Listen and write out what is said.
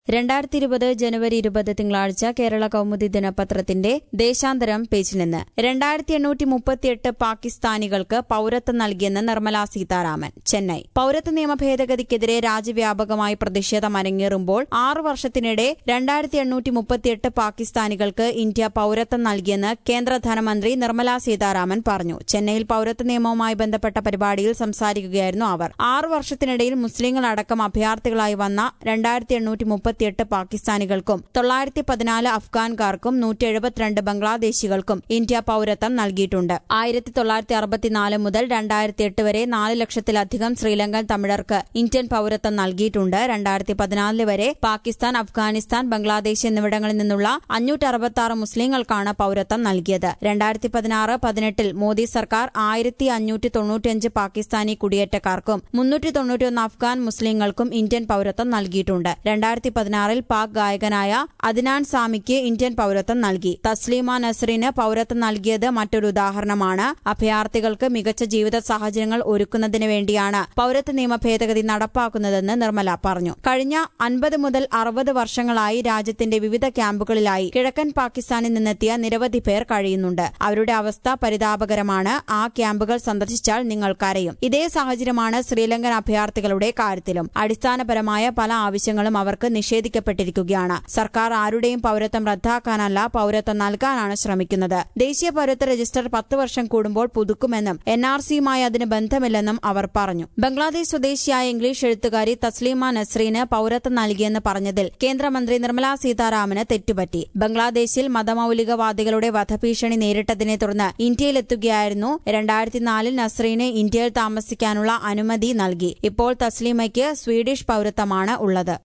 രണ്ടായിരത്തി ഇരുപത് ജനുവരി ഇരുപത് തിങ്കളാഴ്ച കേരള കൗമുദി ദിനപത്രത്തിന്റെ ദേശാന്തരം പേജിൽ നിന്ന് രണ്ടായിരത്തി എണ്ണൂറ്റി മുപ്പത്തിയെട്ട് പാകിസ്ഥാനികൾക്ക് പൌരത്വം നൽകിയെന്ന് നിർമ്മല സീതാരാമൻ ചെന്നൈ പൌരത്വ നിയമ ഭേദഗതിക്കെതിരെ രാജ്യവ്യാപകമായി പ്രതിഷേധം അരങ്ങേറുമ്പോൾ ആറു വർഷത്തിനിടെ രണ്ടായിരത്തി എണ്ണൂറ്റി മുപ്പത്തിയെട്ട് പാകിസ്ഥാനികൾക്ക് ഇന്ത്യ പൌരത്വം നൽകിയെന്ന് കേന്ദ്ര ധനമന്ത്രി നിർമ്മല സീതാരാമൻ പറഞ്ഞു ചെന്നൈയിൽ പൌരത്വ നിയമവുമായി ബന്ധപ്പെട്ട പരിപാടിയിൽ സംസാരിക്കുകയായിരുന്നു അവർ ആറു വർഷത്തിനിടയിൽ മുസ്ലിങ്ങൾ അടക്കം അഭയാർത്ഥികളായി വന്ന രണ്ടായിരത്തി എണ്ണൂറ്റി മുപ്പത്തിയെട്ട് പാകിസ്ഥാനികൾക്കും തൊള്ളായിരത്തി പതിനാല് അഫ്ഗാൻകാർക്കും നൂറ്റി എഴുപത്തിരണ്ട് ബംഗ്ലാദേശികൾക്കും ഇന്ത്യ പൌരത്വം നൽകിയിട്ടുണ്ട് ആയിരത്തി തൊള്ളായിരത്തി അറുപത്തിനാല് മുതൽ രണ്ടായിരത്തി എട്ട് വരെ നാല് ലക്ഷത്തിലധികം ശ്രീലങ്കൻ തമിഴർക്ക് ഇന്ത്യൻ പൌരത്വം നൽകിയിട്ടുണ്ട് രണ്ടായിരത്തി പതിനാലില് വരെ പാകിസ്ഥാൻ അഫ്ഗാനിസ്ഥാൻ ബംഗ്ലാദേശ് എന്നിവിടങ്ങളിൽ നിന്നുള്ള അഞ്ഞൂറ്റി അറുപത്തി ആറ് മുസ്ലിങ്ങൾക്കാണ് പൌരത്വം നൽകിയത് രണ്ടായിരത്തി പതിനാറ് പതിനെട്ടിൽ മോദി സർക്കാർ ആയിരത്തി അഞ്ഞൂറ്റി തൊണ്ണൂറ്റിയഞ്ച് പാകിസ്ഥാനി കുടിയേറ്റക്കാർക്കും മുന്നൂറ്റി തൊണ്ണൂറ്റിയൊന്ന് അഫ്ഗാൻ മുസ്ലിങ്ങൾക്കും ഇന്ത്യൻ പൌരത്വം നൽകിയിട്ടുണ്ട് രണ്ടായിരത്തി പതിനാറിൽ പാക് ഗായകനായ അദ്നാൻ സാമിക്ക് ഇന്ത്യൻ പൌരത്വം നൽകി തസ്ലീമ നസറിന് പൌരത്വം നൽകിയത് മറ്റൊരു ഉദാഹരണമാണ് അഭയാർത്ഥികൾക്ക് മികച്ച ജീവിത സാഹചര്യങ്ങൾ ഒരുക്കുന്നതിന് വേണ്ടിയാണ് പൌരത്വ നിയമ ഭേദഗതി നടപ്പാക്കുന്നതെന്ന് നിർമ്മല പറഞ്ഞു കഴിഞ്ഞ അൻപത് മുതൽ അറുപത് വർഷങ്ങളായി രാജ്യത്തിന്റെ വിവിധ ക്യാമ്പുകളിലായി കിഴക്കൻ പാകിസ്ഥാനിൽ നിന്നെത്തിയ നിരവധി പേർ കഴിയുന്നുണ്ട് അവരുടെ അവസ്ഥ പരിതാപകരമാണ് ആ ക്യാമ്പുകൾ സന്ദർശിച്ചാൽ നിങ്ങൾ കരയും ഇതേ സാഹചര്യമാണ് ശ്രീലങ്കൻ അഭയാർത്ഥികളുടെ കാര്യത്തിലും അടിസ്ഥാനപരമായ പല ആവശ്യങ്ങളും അവർക്ക് നിഷേധിക്കപ്പെട്ടിരിക്കുകയാണ് സർക്കാർ ആരുടെയും പൌരത്വം റദ്ദാക്കാനല്ല പൌരത്വം നൽകാനാണ് ശ്രമിക്കുന്നത് ദേശീയ പൌരത്വ രജിസ്റ്റർ പത്ത് വർഷം കൂടുമ്പോൾ പുതുക്കുമെന്നും എൻ ആർ സിയുമായി അതിന് ബന്ധമില്ലെന്നും അവർ പറഞ്ഞു ബംഗ്ലാദേശ് സ്വദേശിയായ ഇംഗ്ലീഷ് എഴുത്തുകാരി തസ്ലീമ നസ്രീന് പൌരത്വം നൽകിയെന്ന് പറഞ്ഞതിൽ കേന്ദ്രമന്ത്രി നിർമ്മല സീതാരാമന് തെറ്റുപറ്റി ബംഗ്ലാദേശിൽ മതമൌലികവാദികളുടെ വധഭീഷണി നേരിട്ടതിനെ തുടർന്ന് ഇന്ത്യയിലെത്തുകയായിരുന്നു രണ്ടായിരത്തി നാലിൽ നസ്രീന് ഇന്ത്യയിൽ താമസിക്കാനുള്ള അനുമതി നൽകി ഇപ്പോൾ തസ്ലീമയ്ക്ക് സ്വീഡിഷ് പൌരത്വമാണ് ഉള്ളത്